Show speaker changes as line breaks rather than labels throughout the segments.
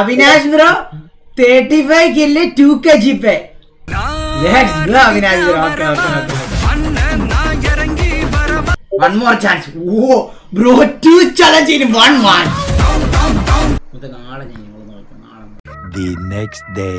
Avinash bro thirty five kill to K G pay let's go Avinash bro okay okay one more chance oh bro to challenge in one one ഇത് നാളെ ഞാൻ ഇങ്ങോട്ട് നോക്കാം നാളെ
The next day.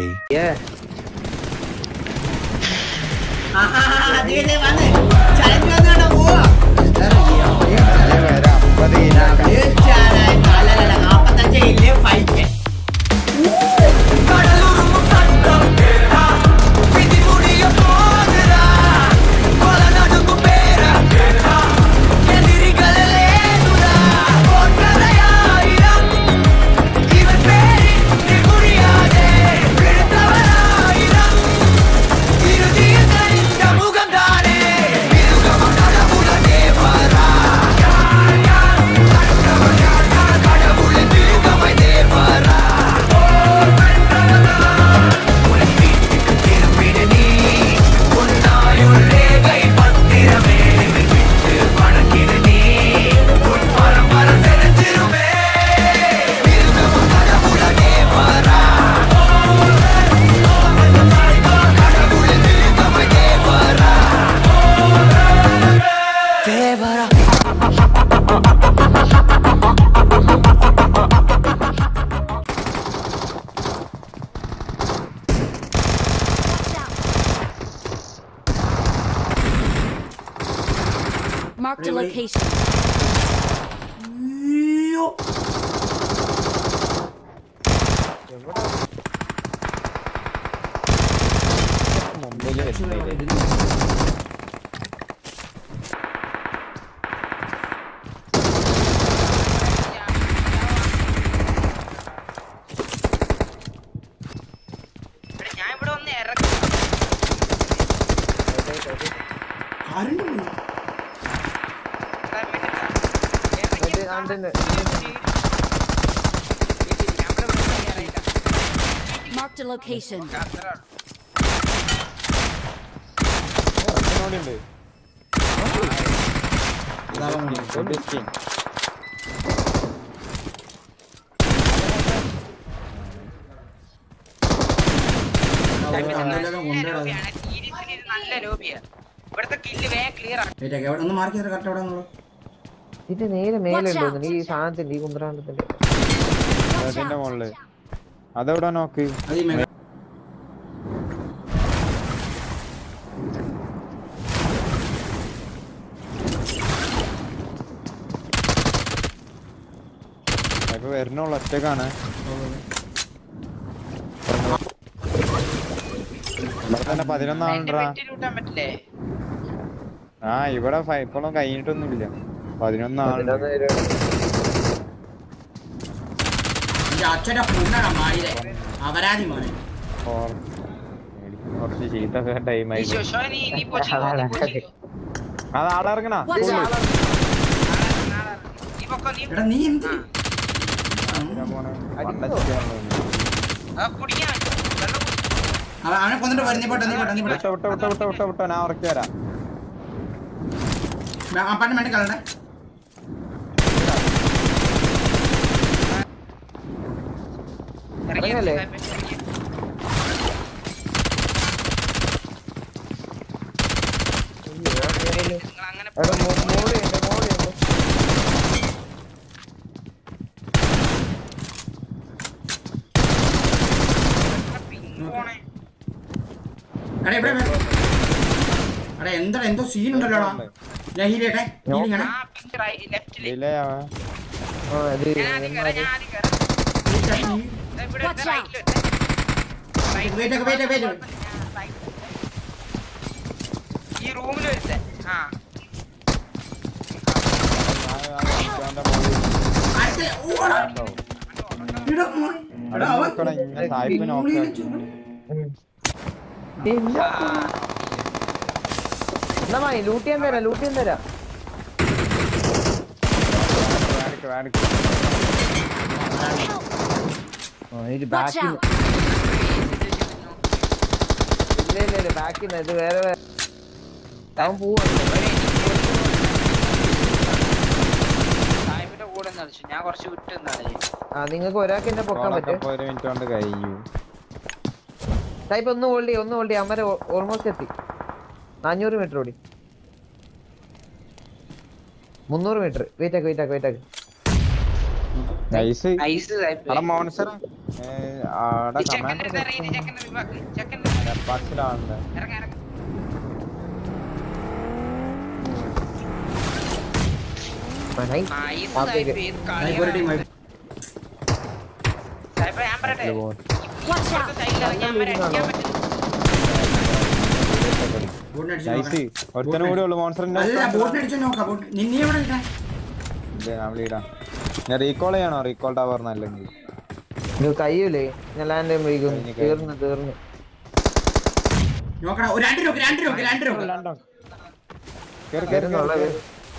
Marked a location.
ഞാൻ ഇവിടെ ഒന്ന് ഇറക്കി
Marked a location.
നല്ല ലോബിയാ ഇവിടുത്തെ കില്ല് വേ ക്ലിയർ ആണ്
ഒന്ന് മാർക്ക് ചെയ്ത് കറക്റ്റ് എവിടെ നിന്നുള്ളൂ
ഇത് നേരെ മേലുണ്ടോ ഈ സാധനത്തിന്റെ ഈ കുന്ത്രാണ്ടത്തിന്റെ
അതിന്റെ മുകളില് അതെവിടെ നോക്ക്
അത് ഈ മേ-
ഇപ്പൊ വരുന്നുള്ള ഒറ്റക്കാണ് ഇവിടെ തന്നെ പതിനൊന്നാളുണ്ടാ
ലൂട്ടാൻ പറ്റില്ലേ
ആ ഇവിടെ ഫ- ഇപ്പോഴും കഴിഞ്ഞിട്ടൊന്നുമില്ല പതിനൊന്നാളുണ്ട്
എന്റെ അച്ഛന്റെ പൊണ്ണാണ് മായിരെ അപരാധി മോനെ
ഓർ- കുറച്ച് ചീത്ത ടൈമായി
ഈ ശോശോ നീ നീ പോച്ചോ നീ പോച്ചോ
അത് ആളിറങ്ങണ
Watch out!
നീ പൊക്കോ നീ
എടാ നീ എന്ത്
ആ കുടിക്കാൻ വെള്ളം കുടി.
അവ- അവനെ കൊന്നിട്ട് വരും നീ പോട്ടെ നീ പോട്ടെ നീ പോട്ടെ
വിട്ടോ വിട്ടോ വിട്ടോ വിട്ടോ വിട്ടോ വിട്ടോ ഞാൻ ഉറക്കി വരാം
അപ്പാൻ്റെ വേണ്ടി കളണ്ടേ
ഇറങ്ങി
ഇറങ്ങല്ലേ?
ഇറങ്ങി. നിങ്ങൾ അങ്ങനെ
മോളിയുണ്ട് മോളിയുണ്ട്
പിങ് പോണേ
എടാ ഇവിടെ വേ- എടാ എന്താ എന്തോ സീൻ ഉണ്ടല്ലോടാ ഞാൻ ഹീലേട്ടെ ഹീലിംഗ് ആണ്
ആ പിങ് ലെഫ്റ്റില്
ഡിലേ ആവാ
ആ ഇത്
ഞാൻ ആദ്യം കയറാം ഞാൻ ആദ്യം കയറാം ദേ ഇവിടെ
Watch out.
റൈറ്റില്
വെയിറ്റ് ഒക്കെ വെയിറ്റ് വെയിറ്റ്
ഈ റൂമിൽ വരുത്തേ ആ
സായിപ്പ് നോക്കാം
എന്നാ മതി ലൂട്ട് ചെയ്യാൻ തരാം ലൂട്ട് ചെയ്യാൻ തരാം
വേണിക്ക് വേണിക്ക്
Watch out!
ഇല്ല ഇല്ല ഇല്ല ബാക്കിൽ നിന്ന് ഇത് വേറെ വേറെ അവൻ പോവാ
സാഹിബിന്റെ കൂടെ നിന്നാണ് വെച്ചു ഞാൻ കുറച്ച് വിട്ട് നിന്നാണ്
ആ നിങ്ങൾക്ക് ഒരാൾക്ക് എന്നെ പൊക്കാൻ
കോളൊക്കെ
പറ്റും
ഇപ്പൊ ഒരു മിനിറ്റ് കൊണ്ട് കഴിയൂ
ടൈപ്പ് ഒന്ന് ഹോൾഡ് ഒന്ന് ഹോൾഡ് അമ്മരെ ഓൾമോസ്റ്റ് എത്തി നാനൂറ് മീറ്റർ ഓടി മുന്നൂറ് മീറ്റർ വെയിറ്റ് ആക്ക് വെയിറ്റ് ആക്ക് വെയിറ്റ് ആക്ക്
നൈസ്
ഐസ്
അവിടെ മോൺസർ അവിടെ
ചെക്കൻ്റെ
കമാൻഡർ
ഇറങ്ങി ചെക്കൻ്റെ ചെക്കൻ്റെ
പാക്സിലാണല്ലേ
ഇറങ്ങ ഇറങ്ങ
നൈസ്
ഐസ്
ആ,
സായിപ്പ്
പേര്.
ഏത്
സായിപ്പ് ഒരു
കളിയാണ്
ടീം
സായിപ്പ് ഞാൻ പറയട്ടെ
Watch out!
ഇപ്പുറത്തെ സൈഡിൽ ഇറങ്ങി ഞാൻ വരെ അടിക്കാൻ പറ്റും
ബോട്ടിനെ അടിച്ച്
നൈസ്
നോക്കാം.
ഒരുത്തനും കൂടെ ഉള്ളു മോൺസറിന്റെ
അല്ല ബോട്ടിനെ അടിച്ചു നോക്കാം ബോട്ട് നിന്നെ എവിടെ ഇരിക്കാൻ
ഞാൻ വിളിയിടാം ഞാൻ റീകോൾ ചെയ്യണോ റീകോൾ ടവറിന് അല്ലെങ്കിൽ
ഇത് കഴിയൂലേ ഞാൻ ലാൻഡ് വൈകുന്നു
കഴിഞ്ഞ്
തീർന്നു തീർന്നു
നോക്കടാ ഒരു രണ്ട് നോക്ക് രണ്ട് നോക്ക് രണ്ട് നോക്ക്
കേറി കേറി
വരുന്നുള്ള
കേറി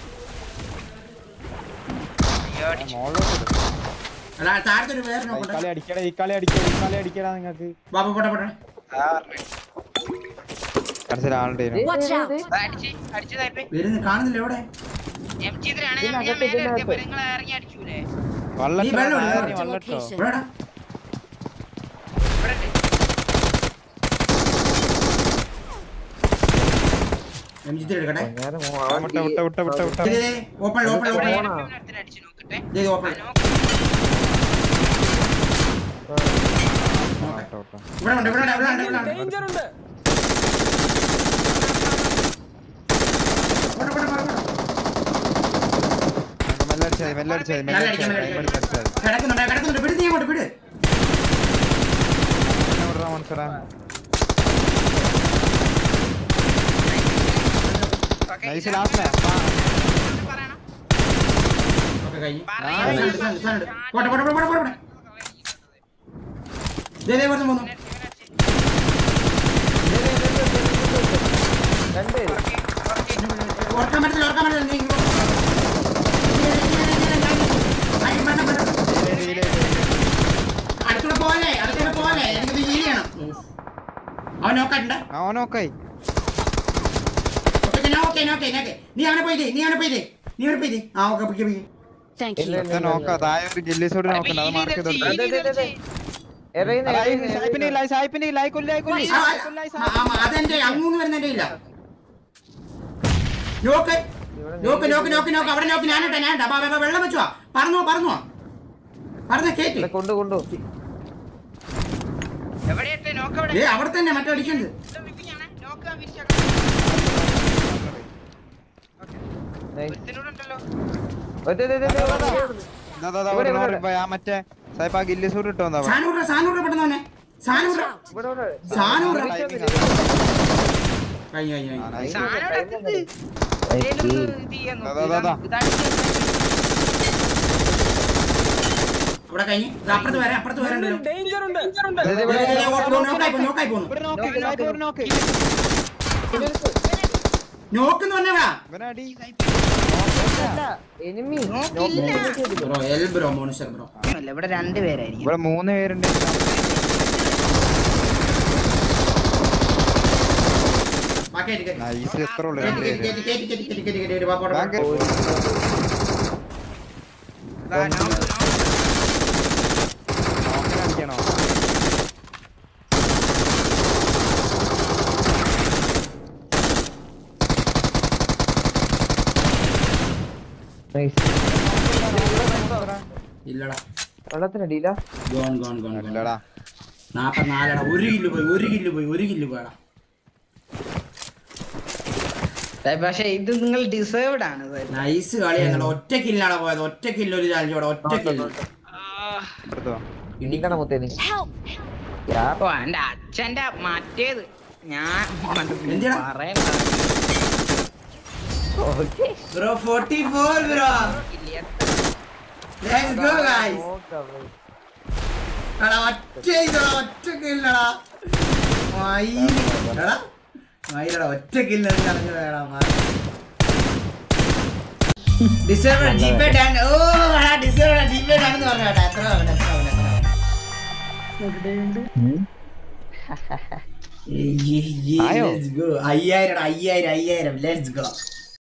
അയ്യോ അടിച്ചു
മോളിലോട്ട്
അല്ല താഴത്തെ ഒരു വേറെ
ഈ
നോക്കട്ടെ
കളി അടിക്കടാ ഈ കളി അടിക്കടാ ഈ കളി അടിക്കടാ നിങ്ങക്ക്
ബാബു പോട്ടെ പോട്ടെ
ആ പറഞ്ഞെ.
മനസ്സിലാളുടെ
Watch out!
ദാ അടിച്ച് അടിച്ചു സായിപ്പ്
വരുന്നു കാണുന്നില്ല എവിടെ
എം ജി ഇതിലാണ് ഞാൻ ഞാൻ മേലെ എത്തിയപ്പോ നിങ്ങൾ ഇറങ്ങി അടിച്ചൂലേ
ഈ വെള്ളം
വള്ളട്ടോ
ഒഴിവാ.
വള്ളട്ടോ
Location.
എവിടെടാ
ഇവിടെ ഉണ്ട്.
എം ജി എടുക്കട്ടെ
നേരെ
വിട്ട വിട്ട വിട്ട വിട്ട വിട്ട
ഓപ്പൺ ഓപ്പൺ
ഇവിടെ
ഓപ്പൺ
ഇറങ്ങി ഒരുത്തനെ അടിച്ച് നോക്കട്ടെ
ഇത് ഓപ്പൺ
ആ, നോക്ക്.
വിട്ട വിട്ട
ഇവിടെ ഉണ്ട് ഇവിടെ ഉണ്ട് ഇവിടെ ഉണ്ട് ഇവിടെ ഉണ്ട് പോട്ടെ, പോട്ടെ, പോട്ടെ, പോട്ടെ.
മെല്ലെ അടിച്ചാൽ മെല്ലെ അടിച്ചാൽ മെല്ലെ
നല്ല അടിക്കാം,
അടിച്ചാൽ
നല്ല
മെല്ലെ
അടിക്കാം.
അടിച്ചാൽ
കിടക്കുന്നുണ്ട് കിടക്കുന്നുണ്ട് വിട് നീ അങ്ങോട്ട് വിട്
വിടറാ മോൺസറാ
ഓക്കേ,
നൈസ്
ഇത്
ലാസ്റ്റ്
പറയണം.
ഓക്കെ കഴിഞ്ഞു
പറയാം.
സാധനം എടുത്ത്, സാധനം, സാധനം എടുത്ത്. പോട്ടെ പോട്ടെ പോട്ടെ പോട്ടെ പോട്ടെ ദേ ദേ വരുന്നു പോന്നു
രണ്ടുപേര്
ഓർക്കാൻ പറ്റില്ല ഓർക്കാൻ പറ്റില്ല നീ ഇങ്ങോട്ട് ആയി, വേണ്ട, വേണ്ട. അടുത്തൂടെ പോലെ അടുത്തൂടെ പോലെ എനിക്കിത് ഹീൽ ചെയ്യണം അവൻ നോക്കണ്ട
ആ ഓനോക്കായി
ഓക്കെ നോക്കെ നോക്കെ നോക്കെ നീ അവനെ പോയില്ലേ നീ അവനെ പോയില്ലേ നീ അവനെ പോയില്ലേ ആ ഓക്കെ പിക്ക് പിക്ക്
Thank
ഇല്ല,
you.
ഇല്ല, ഇല്ല,
നോക്കാം താഴെ ഒരു ജെല്ലിസോട് നോക്കണ്ട അത് മാർക്ക് ചെയ്തോട്ടെ
അതെ, അതെ, അതെ. എറിയുന്ന എറിയുന്ന,
സായിപ്പിന്റെ ഇല്ല സായിപ്പിന്റെ ഇല്ല കൊല്ലായി കൊല്ലി
ആ, ആ, ആ, അതെന്റെ അങ്ങൂന്ന് വരുന്നതിന്റെ ഇല്ല നോക്ക് നോക്ക് നോക്ക് നോക്ക് നോക്ക് അവിടെ നോക്ക് ഞാനിട്ടെ ഞാനിട്ടെ അപ്പൊ അവ വെള്ളം വെച്ചുവാ പറഞ്ഞോ പറഞ്ഞോ പറഞ്ഞ കേറ്റ്
ഇവിടെ കൊണ്ടു കൊണ്ടു
എവിടെയിട്ട് നോക്ക് എവിടെ
ഏ അവിടെ തന്നെ മറ്റേ അടിക്കുന്നത്
ഇത് വിപ്പിങ്ങാണ്. നോക്ക് ആ വിരിച്ച
നൈസ്.
ഒരുത്തനൂടെ ഉണ്ടല്ലോ
ഒറ്റ, ഒറ്റ, ഒറ്റ, ഒറ്റ, ഒറ്റ. ഇവിടെ, ഇവിടെ.
ആ മറ്റേ സായിപ്പ് ആ ഗില്ലിസോട് ഇട്ടോ എന്താ
സാനൂർ സാനൂർ പെട്ടെന്ന് സാനൂർ
ഇവിടെ, ഇവിടെ.
സാനൂർ
ആ,
കഴിഞ്ഞു കഴിഞ്ഞു കഴിഞ്ഞു
സാധനം ഇവിടെ എത്തുന്നത്.
Nice
ഏലൊന്ന്
kill.
ഇത് ചെയ്യാൻ
ദാ,
നോക്ക്.
ദാ, ദാ.
ഇതാണ്
അവിടെ കഴിഞ്ഞു ഇത് അപ്പുറത്ത് വരാം അപ്പുറത്ത് വരണ്ടല്ലോ
ഇത് ഇവിടെ.
നോക്കായി പോ നോക്കായി പോന്നു
ഇവിടെ നോക്ക് സായിപ്പ് ഇവിടെ നോക്ക്
നോക്കുന്നു പറഞ്ഞാ
ഇവനടി
Enemy.
Bro L bro monster bro
അല്ല, ഇവിടെ രണ്ടുപേരായിരിക്കും
ഇവിടെ മൂന്ന് പേരുണ്ട്
ബാക്കി എടുക്കട്ടെ
നൈസ് എത്ര ഉള്ളു
കേറ്റി
രണ്ട്
കേറ്റി
പേര്
കേറ്റി കേറ്റി കേറ്റി കേറ്റി കേറ്റി കേറ്റി വാ പോട്ടെ
ബാങ്ക്
ദാ, നോക്ക്, നോക്ക്.
അടിക്കണോ
Nice.
ഇല്ലടാ
വെള്ളത്തിനടിയില്ല
ഗോൺ ഗോൺ ഗോൺ ഗോൺ
ഇല്ലടാ
നാപ്പത്തിനാലടാ ഒരു കില്ല് പോയി ഒരു കില്ല് പോയി ഒരു കില്ല് പോയടാ
പക്ഷെ ഇത് നിങ്ങൾ ഡിസേർവ്ഡ് ആണ് ഇത്.
നൈസ് കളി ഞങ്ങൾ ഒറ്റ കില്ലാണ് പോയത് ഒറ്റ കില്ല് ഒരു ചാലഞ്ച് ഇവിടെ ഒറ്റ കില്ല്
എടുത്തോ
ഇടിക്കണം മുത്തേനി
Help!
ഓ എന്റെ അച്ഛന്റെ മറ്റേത് ഞാൻ
എന്തിനാ?
പറയണ്ട
bro 44 bro let's go guys എടാ ഒറ്റ ഇതടാ ഒറ്റ കില്ലടാ എടാ മയിലടാ ഒറ്റ കില്ല് ചലഞ്ച് വേടാ ഡിസേബിൾ ജിപേ ഡാൻ ഓ എടാ ഡിസേബിൾ ജിപേ ഡാൻ എന്ന് പറഞ്ഞു കേട്ടോ എത്ര ആവണം എത്ര ആവണം എത്ര ആവണം
ആയോ?
ലെറ്റ്സ് ഗോ അയ്യായിരം അയ്യായിരം അയ്യായിരം ലെറ്റ്സ് ഗോ